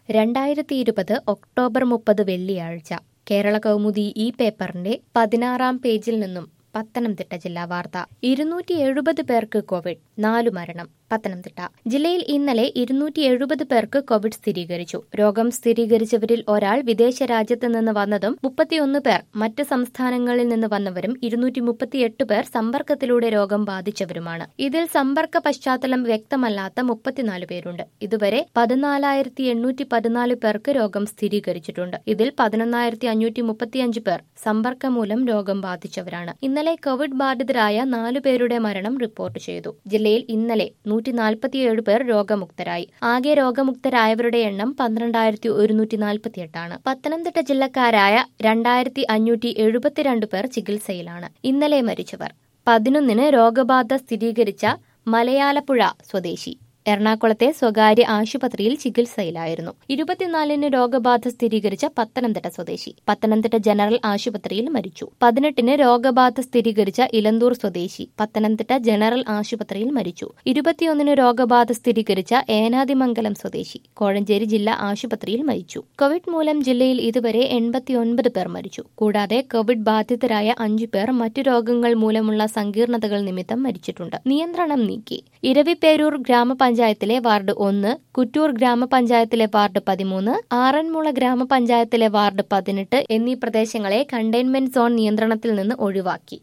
രണ്ടായിരത്തി ഇരുപത് ഒക്ടോബർ മുപ്പത് വെള്ളിയാഴ്ച കേരള കൗമുദി ഈ പേപ്പറിന്റെ പതിനാറാം പേജിൽ നിന്നും പത്തനംതിട്ട ജില്ലാ വാർത്ത ഇരുന്നൂറ്റി എഴുപത് പേർക്ക് കോവിഡ് നാലു മരണം പത്തനംതിട്ട ജില്ലയിൽ ഇന്നലെ ഇരുന്നൂറ്റി എഴുപത് പേർക്ക് കോവിഡ് സ്ഥിരീകരിച്ചു രോഗം സ്ഥിരീകരിച്ചവരിൽ ഒരാൾ വിദേശ രാജ്യത്ത് നിന്ന് വന്നതും മുപ്പത്തിയൊന്ന് പേർ മറ്റ് സംസ്ഥാനങ്ങളിൽ നിന്ന് വന്നവരും ഇരുന്നൂറ്റി മുപ്പത്തിയെട്ട് പേർ സമ്പർക്കത്തിലൂടെ രോഗം ബാധിച്ചവരുമാണ് ഇതിൽ സമ്പർക്ക പശ്ചാത്തലം വ്യക്തമല്ലാത്ത മുപ്പത്തിനാല് പേരുണ്ട് ഇതുവരെ പതിനാലായിരത്തി എണ്ണൂറ്റി പതിനാല് പേർക്ക് രോഗം സ്ഥിരീകരിച്ചിട്ടുണ്ട് ഇതിൽ പതിനൊന്നായിരത്തി അഞ്ഞൂറ്റി മുപ്പത്തിയഞ്ച് പേർ സമ്പർക്കം മൂലം രോഗം ബാധിച്ചവരാണ് ഇന്നലെ കോവിഡ് ബാധിതരായ നാലു പേരുടെ മരണം റിപ്പോർട്ട് ചെയ്തു ജില്ലയിൽ ഇന്നലെ നൂറ്റി നാൽപ്പത്തിയേഴ് പേർ രോഗമുക്തരായി ആകെ രോഗമുക്തരായവരുടെ എണ്ണം പന്ത്രണ്ടായിരത്തി ഒരുന്നൂറ്റി നാൽപ്പത്തിയെട്ടാണ് പത്തനംതിട്ട ജില്ലക്കാരായ രണ്ടായിരത്തി അഞ്ഞൂറ്റി എഴുപത്തിരണ്ട് പേർ ചികിത്സയിലാണ് ഇന്നലെ മരിച്ചവർ പതിനൊന്നിന് രോഗബാധ സ്ഥിരീകരിച്ച മലയാലപ്പുഴ സ്വദേശി എറണാകുളത്തെ സ്വകാര്യ ആശുപത്രിയിൽ ചികിത്സയിലായിരുന്നു ഇരുപത്തിനാലിന് രോഗബാധ സ്ഥിരീകരിച്ച പത്തനംതിട്ട സ്വദേശി പത്തനംതിട്ട ജനറൽ ആശുപത്രിയിൽ മരിച്ചു പതിനെട്ടിന് രോഗബാധ സ്ഥിരീകരിച്ച ഇലന്തൂർ സ്വദേശി പത്തനംതിട്ട ജനറൽ ആശുപത്രിയിൽ മരിച്ചു ഇരുപത്തിയൊന്നിന് രോഗബാധ സ്ഥിരീകരിച്ച ഏനാദിമംഗലം സ്വദേശി കോഴഞ്ചേരി ജില്ലാ ആശുപത്രിയിൽ മരിച്ചു കോവിഡ് മൂലം ജില്ലയിൽ ഇതുവരെ എൺപത്തിയൊൻപത് പേർ മരിച്ചു കൂടാതെ കോവിഡ് ബാധിതരായ അഞ്ചു പേർ മറ്റു രോഗങ്ങൾ മൂലമുള്ള സങ്കീർണതകൾ നിമിത്തം മരിച്ചിട്ടുണ്ട് നിയന്ത്രണം നീക്കി ഇരവിപ്പേരൂർ ഗ്രാമപഞ്ചായത്തിലെ വാർഡ് ഒന്ന് കുറ്റൂർ ഗ്രാമപഞ്ചായത്തിലെ വാർഡ് പതിമൂന്ന് ആറന്മുള ഗ്രാമപഞ്ചായത്തിലെ വാർഡ് പതിനെട്ട് എന്നീ പ്രദേശങ്ങളെ കണ്ടെയ്ൻമെന്റ് സോൺ നിയന്ത്രണത്തിൽ നിന്ന് ഒഴിവാക്കി